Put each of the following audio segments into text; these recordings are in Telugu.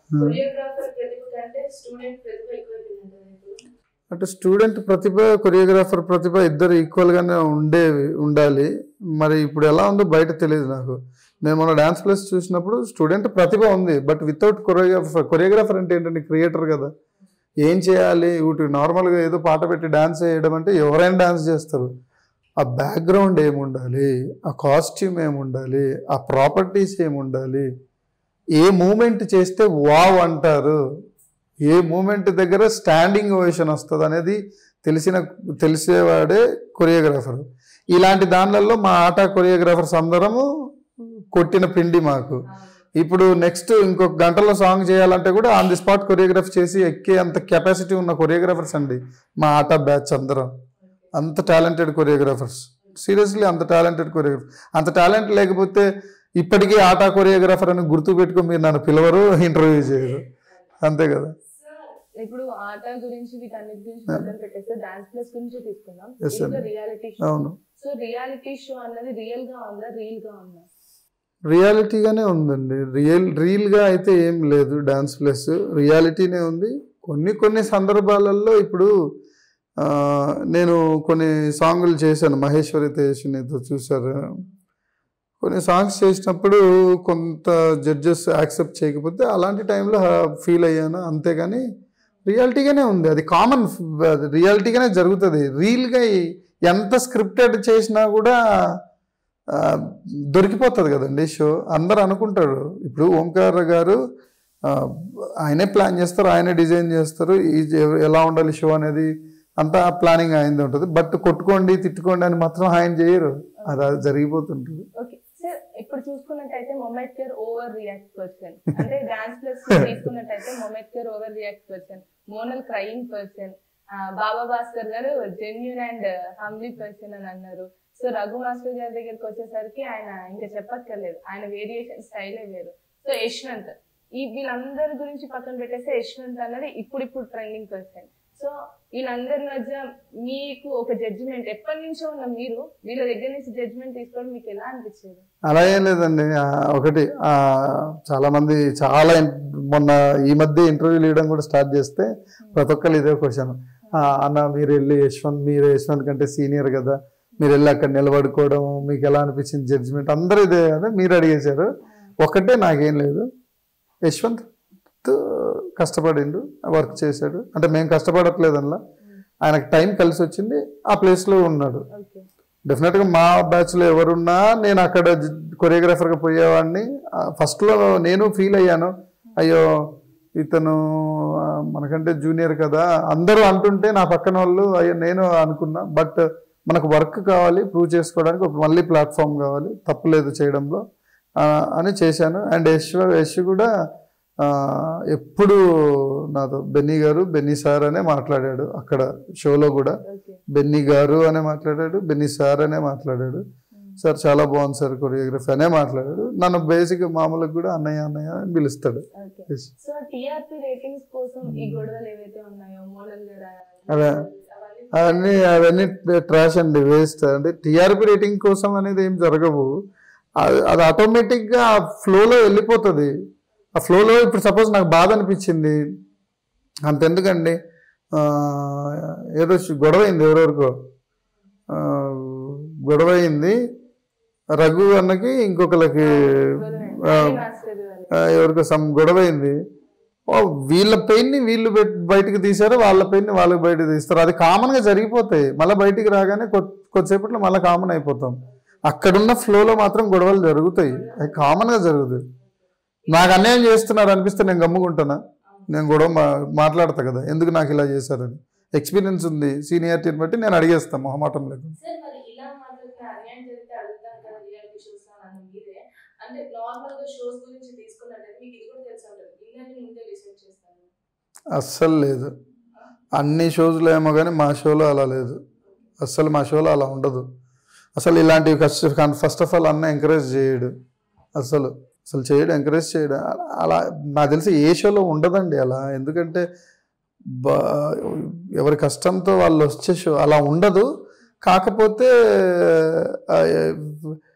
కొరియోగ్రాఫర్ ప్రతిభ కంటే స్టూడెంట్ ప్రతిభ ఎక్కువైపోయిందంటారా ఇప్పుడు అంటే స్టూడెంట్ ప్రతిభ కొరియోగ్రాఫర్ ప్రతిభ ఇద్దరు ఈక్వల్గానే ఉండేవి ఉండాలి మరి ఇప్పుడు ఎలా ఉందో బయట తెలియదు నాకు నేను మన డ్యాన్స్ ప్లస్ చూసినప్పుడు స్టూడెంట్ ప్రతిభ ఉంది బట్ వితౌట్ కొరియోగ్రాఫర్ కొరియోగ్రాఫర్ అంటే ఏంటంటే క్రియేటర్ కదా ఏం చేయాలి ఇటు నార్మల్గా ఏదో పాట పెట్టి డ్యాన్స్ చేయడం అంటే ఎవరైనా డ్యాన్స్ చేస్తారు ఆ బ్యాక్గ్రౌండ్ ఏముండాలి ఆ కాస్ట్యూమ్ ఏముండాలి ఆ ప్రాపర్టీస్ ఏముండాలి ఏ మూమెంట్ చేస్తే వావ్ అంటారు ఏ మూమెంట్ దగ్గర స్టాండింగ్ ఓవేషన్ వస్తుంది అనేది తెలిసిన తెలిసేవాడే కొరియోగ్రాఫర్ ఇలాంటి దానిలలో మా ఆట కొరియోగ్రాఫర్స్ అందరము కొట్టిన పిండి మాకు ఇప్పుడు నెక్స్ట్ ఇంకొక గంటలో సాంగ్ చేయాలంటే కూడా ఆన్ ది స్పాట్ కొరియోగ్రాఫ్ చేసి ఎక్కే అంత కెపాసిటీ ఉన్న కొరియోగ్రాఫర్స్ అండి మా ఆట బ్యాచ్ అందరం అంత టాలెంటెడ్ కొరియోగ్రాఫర్స్ సీరియస్లీ అంత టాలెంటెడ్ కొరియోగ్రాఫర్ అంత టాలెంట్ లేకపోతే ఇప్పటికీ ఆట కొరియోగ్రాఫర్ అని గుర్తు పెట్టుకొని మీరు నన్ను పిలవరు ఇంటర్వ్యూ చేయరు అంతే కదా ఇప్పుడు ఆట గురించి వీటన్నిటి గురించి పక్కన పెట్టేస్తే డాన్స్ ప్లస్ గురించి తీసుకుందాం Yes, sir. రియాలిటీ షో అవును సో రియాలిటీ షో అన్నది రియల్ గా ఉందా రియల్ గా ఉందా రియాలిటీగానే ఉందండి రియల్ రియల్గా అయితే ఏం లేదు డాన్స్ ప్లస్ రియాలిటీనే ఉంది కొన్ని కొన్ని సందర్భాలలో ఇప్పుడు ఆ, నేను కొన్ని సాంగులు చేశాను మహేశ్వరి తేజస్వినితో చూసారు కొన్ని సాంగ్స్ చేసినప్పుడు కొంత జడ్జెస్ యాక్సెప్ట్ చేయకపోతే అలాంటి టైంలో ఫీల్ అయ్యాను అంతేగాని రియాలిటీగానే ఉంది అది కామన్ రియాలిటీగానే జరుగుతుంది రియల్గా ఎంత స్క్రిప్టెడ్ చేసినా కూడా ఆ, దొరికిపోతుంది కదండి షో అందరు అనుకుంటారు ఇప్పుడు ఓంకార్ గారు ఆ, ఆయనే ప్లాన్ చేస్తారు ఆయనే డిజైన్ చేస్తారు ఈ ఎ- ఎలా ఉండాలి షో అనేది అంతా ప్లానింగ్ అయింది ఉంటుంది బట్ కొట్టుకోండి తిట్టుకోండి అని మాత్రం ఆయన చేయరు అది అది జరిగిపోతుంటుంది ఓకే సార్ ఇప్పుడు చూసుకున్నట్టయితే మొమెట్కర్ ఓవర్ రియాక్ట్ పర్సన్ అంటే డాన్స్ ప్లస్ తీసుకున్నట్టయితే మొమెట్కర్ over react person Monal crying person Baba Bhaskar గారు జెన్యున్ అండ్ హంబ్లీ పర్సన్ అని అన్నారు సో రఘు మాస్టర్ గారి దగ్గరికి వచ్చేసరికి ఆయన ఇంకా చెప్పక్కర్లేదు ఆయన వేరియేషన్ స్టైలే వేరు సో యశ్వంత్ ఈ వీళ్ళందరి గురించి పక్కన పెట్టేస్తే యశ్వంత్ అన్నది ఇప్పుడు ఇప్పుడు ట్రెండింగ్ పర్సన్ సో వీళ్ళందరి మధ్య మీకు ఒక జడ్జిమెంట్ ఎప్పటి నుంచో ఉన్న మీరు వీళ్ళ దగ్గర నుంచి జడ్జిమెంట్ తీసుకోవడం మీకు ఎలా అనిపించేది అలా ఏం లేదండి ఆ, ఒకటి ఆ, చాలా మంది చాలా ఇన్- మొన్న ఈ మధ్య ఇంటర్వ్యూలు ఇవ్వడం కూడా స్టార్ట్ చేస్తే ప్రతి ఒక్కరు ఇదే క్వశ్చన్ అన్న మీరు వెళ్ళి యశ్వంత్ మీరు యశ్వంత్ కంటే సీనియర్ కదా మీరు వెళ్ళి అక్కడ నిలబడుకోవడం మీకు ఎలా అనిపించింది జడ్జిమెంట్ అందరూ ఇదే అని మీరు అడిగేశారు ఒకటే నాకేం లేదు యశ్వంత్ కష్టపడిండు వర్క్ చేశాడు అంటే మేము కష్టపడట్లేదు అందులో ఆయనకు టైం కలిసి వచ్చింది ఆ ప్లేస్లో ఉన్నాడు ఓకే డెఫినెట్గా మా బ్యాచ్లో ఎవరున్నా నేను అక్కడ కొరియోగ్రాఫర్గా పోయేవాడిని ఆ, ఫస్ట్లో నేను ఫీల్ అయ్యాను అయ్యో ఇతను ఆ, మనకంటే జూనియర్ కదా అందరూ అంటుంటే నా పక్కన వాళ్ళు అయ్యో నేను అనుకున్నా బట్ మనకు వర్క్ కావాలి ప్రూవ్ చేసుకోవడానికి ఒక మళ్ళీ ప్లాట్ఫామ్ కావాలి తప్పులేదు చేయడంలో ఆ, అని చేశాను అండ్ యశ్ యశ్ కూడా ఆ, ఎప్పుడు నాతో బెన్నీ గారు బెన్నీ సార్ అనే మాట్లాడాడు అక్కడ షోలో కూడా ఓకే బెన్నీ గారు అనే మాట్లాడాడు బెన్నీ సార్ అనే మాట్లాడాడు సార్ చాలా బాగుంది సార్ కొరియోగ్రఫీ అనే మాట్లాడాడు నన్ను బేసిక్ మామూలుగా కూడా అన్నయ్య అన్నయ్య అని పిలుస్తాడు okay Yes. So TRP ratings కోసం ఈ గొడవలు ఏవైతే ఉన్నాయో మోడల్ గారు అదే. అవన్నీ అవన్నీ ట్రాష్ అండి వేస్ట్ అంటే టీఆర్పీ రేటింగ్ కోసం అనేది ఏం జరగవు అది అది ఆటోమేటిక్గా ఆ ఫ్లోలో వెళ్ళిపోతుంది ఆ ఫ్లోలో ఇప్పుడు సపోజ్ నాకు బాధ అనిపించింది అంతెందుకండి ఆ, ఏదో ష్- గొడవ అయింది ఎవరెవరికో ఆ, గొడవ అయింది రఘు అన్నకి ఇంకొకరికి ఆ, ఆ, ఎవరికో సమ్ గొడవ అయింది ఓ, వీళ్ళ పెయిన్ని వీళ్ళు పెట్- బయటికి తీశారు వాళ్ళ పెయిన్ని వాళ్ళకి బయటకు తీస్తారు అది కామన్గా జరిగిపోతాయి మళ్ళీ బయటికి రాగానే కొ- కొద్దిసేపట్లో మళ్ళీ కామన్ అయిపోతాం అక్కడున్న ఫ్లోలో మాత్రం గొడవలు జరుగుతాయి అది కామన్గా జరుగుతాయి నాకు అన్యాయం చేస్తున్నారు అనిపిస్తే నేను గమ్ముకుంటానా నేను గొడవ మా మాట్లాడతా కదా ఎందుకు నాకు ఇలా చేశారని ఎక్స్పీరియన్స్ ఉంది సీనియారిటీని బట్టి నేను అడిగేస్తాను మొహమాటం లేకుండా సార్ మరి ఇలా మాట్లాడితే అన్యాయం జరిగితే అడుగుతాను కదా రియాలిటీ షోస్ అని మీరే అంటే నార్మల్ గా షోస్ గురించి తీసుకున్నట్టయితే మీకు ఇది కూడా తెలిసి ఉంటుంది ఇన్నని ముందే రీసెర్చ్ చేస్తాను అస్సలు లేదు అన్ని షోస్లో ఏమో కానీ మా షోలో అలా లేదు అస్సలు మా షోలో అలా ఉండదు అసలు ఇలాంటివి కష్ట ఫస్ట్ ఆఫ్ ఆల్ అన్న ఎంకరేజ్ చేయడు అసలు అసలు చేయడు ఎంకరేజ్ చేయడు అలా- అలా నాకు తెలిసి ఏ షోలో ఉండదండి అలా ఎందుకంటే బా ఎవరి కష్టంతో వాళ్ళు వచ్చే షో అలా ఉండదు కాకపోతే ఆ,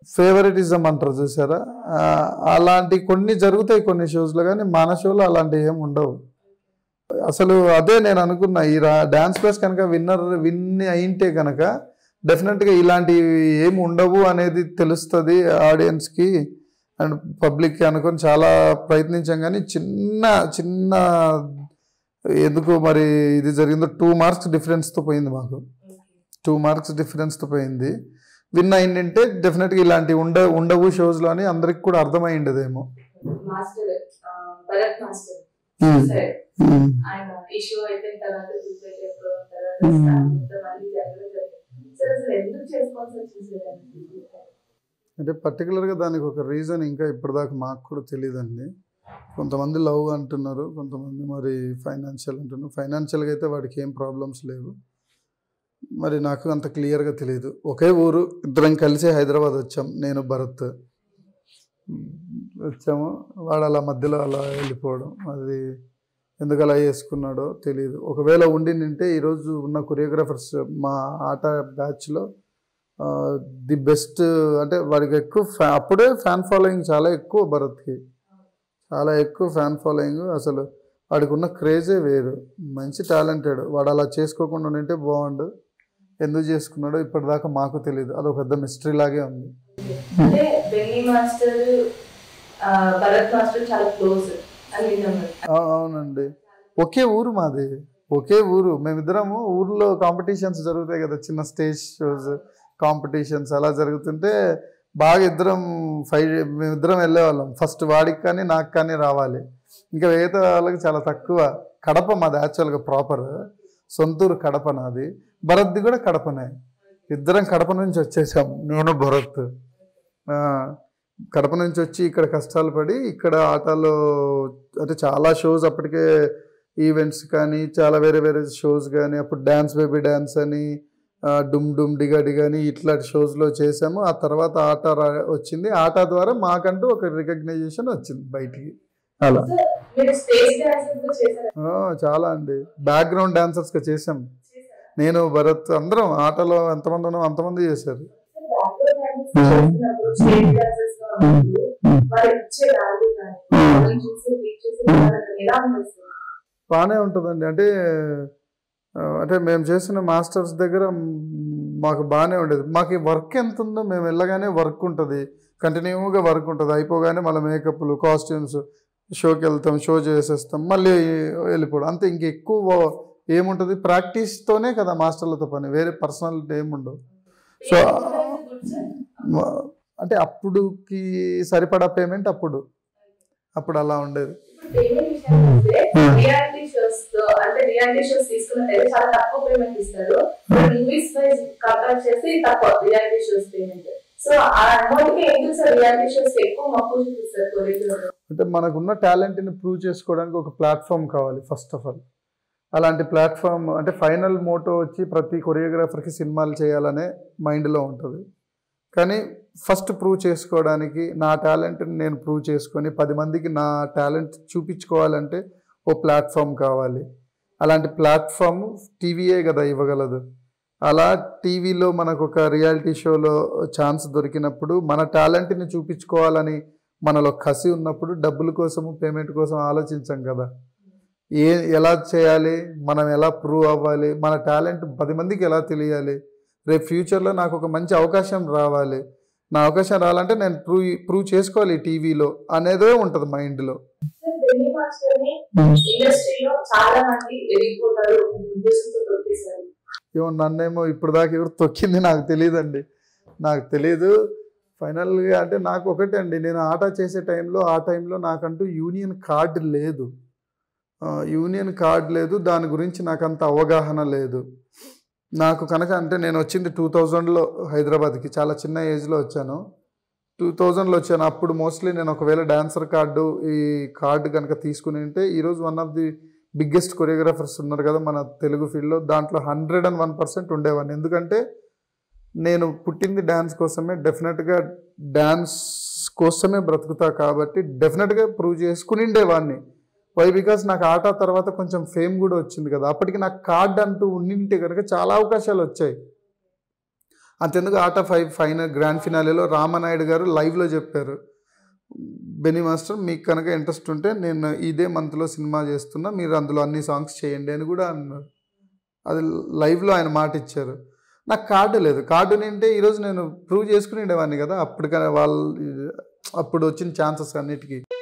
ఫేవరెటిజం అంటారు చూసారా ఆ, అలాంటి కొన్ని జరుగుతాయి కొన్ని షోస్లో కానీ మన షోలో అలాంటివి ఏమి ఉండవు అసలు అదే నేను అనుకున్నా ఈ డాన్స్ ప్లస్ కనుక విన్నర్ విన్ అయింటే కనుక డెఫినెట్గా ఇలాంటివి ఏమి ఉండవు అనేది తెలుస్తుంది ఆడియన్స్కి అండ్ పబ్లిక్కి అనుకొని చాలా ప్రయత్నించాం కానీ చిన్న చిన్న ఎందుకు మరి ఇది జరిగిందో టూ మార్క్స్ డిఫరెన్స్తో పోయింది మాకు టూ మార్క్స్ డిఫరెన్స్తో పోయింది విన్ అయిందంటే డెఫినెట్గా ఇలాంటివి ఉండ ఉండవు షోస్లో అని అందరికి కూడా అర్థమై ఉండదేమో మాస్టర్ ఆ, భరత్ మాస్టర్ సరే ఆయన ఇష్యూ అయిపోయిన తర్వాత ప్రిపేర్ చేసుకోవడం తర్వాత Hmm. మొత్తం అన్ని జరగడం జరిగింది సార్ అసలు ఎందుకు చేసుకోవాల్సి వచ్చింది సార్ ఆయనకి? అంటే పర్టికులర్గా దానికి ఒక రీజన్ ఇంకా ఇప్పటిదాకా మాకు కూడా తెలియదండి కొంతమంది లవ్ అంటున్నారు కొంతమంది మరి ఫైనాన్షియల్ అంటున్నారు ఫైనాన్షియల్గా అయితే వాడికి ఏం ప్రాబ్లమ్స్ లేవు మరి నాకు అంత క్లియర్గా తెలియదు ఒకే ఊరు ఇద్దరం కలిసి హైదరాబాద్ వచ్చాం నేను భరత్ వచ్చాము వాడు అలా మధ్యలో అలా వెళ్ళిపోవడం అది ఎందుకు అలా చేసుకున్నాడో తెలియదు ఒకవేళ ఉండి నింటే ఈరోజు ఉన్న కొరియోగ్రాఫర్స్ మా ఆట బ్యాచ్లో ది బెస్ట్ అంటే వాడికి ఎక్కువ ఫ్యా అప్పుడే ఫ్యాన్ ఫాలోయింగ్ చాలా ఎక్కువ భరత్కి చాలా ఎక్కువ ఫ్యాన్ ఫాలోయింగ్ అసలు వాడికి ఉన్న క్రేజే వేరు మంచి టాలెంటెడ్ వాడు అలా చేసుకోకుండా ఉంటే బాగుండు ఎందుకు చేసుకున్నాడో ఇప్పటిదాకా మాకు తెలియదు అదొక పెద్ద మిస్టరీ లాగే ఉంది అంటే బెన్నీ మాస్టర్ ఆ, భరత్ మాస్టర్ చాలా క్లోజ్ అని విన్నాము ఆ- అవునండి ఒకే ఊరు మాది ఒకే ఊరు మేమిద్దరము ఊర్లో కాంపిటీషన్స్ జరుగుతాయి కదా చిన్న స్టేజ్ షోస్ కాంపిటీషన్స్ అలా జరుగుతుంటే బాగా ఇద్దరం ఫైవ్ మేమిద్దరం వెళ్ళేవాళ్ళం ఫస్ట్ వాడికి కానీ నాకు కానీ రావాలి ఇంకా మిగతా వాళ్ళకి చాలా తక్కువ కడప మాది యాక్చువల్గా ప్రాపర్ సొంతూరు కడప నాది భరత్ది కూడా కడపనే ఇద్దరం కడప నుంచి వచ్చేసాం నేను భరత్ ఆ, కడప నుంచి వచ్చి ఇక్కడ కష్టాలు పడి ఇక్కడ ఆటలో అంటే చాలా షోస్ అప్పటికే ఈవెంట్స్ కానీ చాలా వేరే వేరే షోస్ కానీ అప్పుడు డ్యాన్స్ బేబీ డ్యాన్స్ అని ఆ, డుమ్ డుమ్ డిగా డిగా అని ఇట్లాంటి షోస్లో చేసాము ఆ తర్వాత ఆట రా- వచ్చింది ఆట ద్వారా మాకంటూ ఒక రికగ్నైజేషన్ వచ్చింది బయటికి అలా సార్ మీరు స్టేజ్ డాన్సెస్ కూడా చేశారా ఆ, చాలా అండి బ్యాక్గ్రౌండ్ డాన్సర్స్గా చేసాం నేను భరత్ అందరం ఆటలో ఎంతమంది ఉన్నాం అంతమంది చేశారు బ్యాక్గ్రౌండ్ డాన్సెస్ చేస్తున్నప్పుడు స్టేజ్ డాన్సెస్ గా ఉన్నప్పుడు వాళ్ళు ఇచ్చే వాల్యూ కానీ వాళ్ళని చూసి రీచ్ చేసే విధానం ఎలా ఉంటుంది సార్? బాగానే ఉంటుందండి అంటే ఆ, అంటే మేము చేసిన మాస్టర్స్ దగ్గర మ్, మాకు బాగానే ఉండేది మాకు వర్క్ ఎంత ఉందో మేము వెళ్ళగానే వర్క్ ఉంటుంది కంటిన్యూగా వర్క్ ఉంటుంది అయిపోగానే మళ్ళీ మేకప్లు కాస్ట్యూమ్స్ షోకి వెళ్తాం షో చేసేస్తాం మళ్ళీ వెళ్ళిపోవడం అంతే ఇంక ఎక్కువ ఏముంటుంది ప్రాక్టీస్తోనే కదా మాస్టర్లతో పని వేరే పర్సనల్ ఏముండవు సో మ- అంటే అప్పుడుకి సరిపడా పేమెంట్ అప్పుడు అప్పుడు అలా ఉండేది ఇప్పుడు పేమెంట్ విషయానికి వస్తే రియాలిటీ షోస్ తో అంటే రియాలిటీ షోస్ తీసుకున్నట్టయితే చాలా తక్కువ పేమెంట్ ఇస్తారు మూవీస్ వైజ్ కంపేర్ చేస్తే తక్కువ రియాలిటీ షోస్ పేమెంట్ సో ఆ అమౌంట్ కి ఎందుకు సార్ రియాలిటీ షోస్ ఎక్కువ మక్కువ చూపిస్తారు కొరియోగ్రాఫర్ అంటే మనకున్న టాలెంట్ని ప్రూవ్ చేసుకోవడానికి ఒక ప్లాట్ఫామ్ కావాలి ఫస్ట్ ఆఫ్ ఆల్ అలాంటి ప్లాట్ఫామ్ అంటే ఫైనల్ మోటో వచ్చి ప్రతి కొరియోగ్రాఫర్కి సినిమాలు చేయాలనే మైండ్లో ఉంటుంది కానీ ఫస్ట్ ప్రూవ్ చేసుకోవడానికి నా టాలెంట్ని నేను ప్రూవ్ చేసుకొని పది మందికి నా టాలెంట్ చూపించుకోవాలంటే ఓ ప్లాట్ఫామ్ కావాలి అలాంటి ప్లాట్ఫామ్ టీవీయే కదా ఇవ్వగలదు అలా టీవీలో మనకు ఒక రియాలిటీ షోలో ఛాన్స్ దొరికినప్పుడు మన టాలెంట్ని చూపించుకోవాలని మనలో కసి ఉన్నప్పుడు డబ్బుల కోసము పేమెంట్ కోసం ఆలోచించాం కదా ఏ ఎలా చేయాలి మనం ఎలా ప్రూవ్ అవ్వాలి మన టాలెంట్ పది మందికి ఎలా తెలియాలి రేపు ఫ్యూచర్లో నాకు ఒక మంచి అవకాశం రావాలి నా అవకాశం రావాలంటే నేను ప్రూవ్ ప్రూవ్ చేసుకోవాలి టీవీలో అనేదే ఉంటుంది మైండ్లో సార్ బెన్నీ మాస్టర్ ని ఇండస్ట్రీలో చాలా మంది ఎదిగిపోతారు అనే ఉద్దేశంతో తొక్కేశారు ఏమో నన్నేమో ఇప్పుడు దాకా ఎవరు తొక్కింది నాకు తెలియదండి నాకు తెలియదు ఫైనల్గా అంటే నాకు ఒకటే అండి నేను ఆట చేసే టైంలో ఆ టైంలో నాకంటూ యూనియన్ కార్డు లేదు ఆ, యూనియన్ కార్డ్ లేదు దాని గురించి నాకు అంత అవగాహన లేదు నాకు కనుక అంటే నేను వచ్చింది టూ థౌజండ్లో హైదరాబాద్కి చాలా చిన్న ఏజ్లో వచ్చాను టూ థౌజండ్లో వచ్చాను అప్పుడు మోస్ట్లీ నేను ఒకవేళ డాన్సర్ కార్డు ఈ కార్డు కనుక తీసుకుని ఉంటే ఈరోజు one of the biggest choreographers ఉన్నారు కదా మన తెలుగు ఫీల్డ్లో దాంట్లో హండ్రెడ్ అండ్ వన్ పర్సెంట్ ఉండేవాడిని ఎందుకంటే నేను పుట్టింది డ్యాన్స్ కోసమే డెఫినెట్గా డ్యాన్స్ కోసమే బ్రతుకుతా కాబట్టి డెఫినెట్గా ప్రూవ్ చేసుకుని ఉండేవాడిని వై బికాస్ నాకు ఆట తర్వాత కొంచెం ఫేమ్ కూడా వచ్చింది కదా అప్పటికి నాకు కార్డ్ అంటూ ఉండింటే కనుక చాలా అవకాశాలు వచ్చాయి అంతెందుకు ఆట ఫైవ్ ఫైనల్ గ్రాండ్ ఫినాలేలో రామనాయుడు గారు లైవ్లో చెప్పారు బెనీ మాస్టర్ మీకు కనుక ఇంట్రెస్ట్ ఉంటే నేను ఇదే మంత్లో సినిమా చేస్తున్నా మీరు అందులో అన్ని సాంగ్స్ చేయండి అని కూడా అన్నారు అది లైవ్లో ఆయన మాట ఇచ్చారు నాకు కార్డు లేదు కార్డు నింటే ఈరోజు నేను ప్రూవ్ చేసుకుని ఉండేవాడిని కదా అప్పటికైనా వాళ్ళు అప్పుడు వచ్చిన ఛాన్సెస్ అన్నిటికీ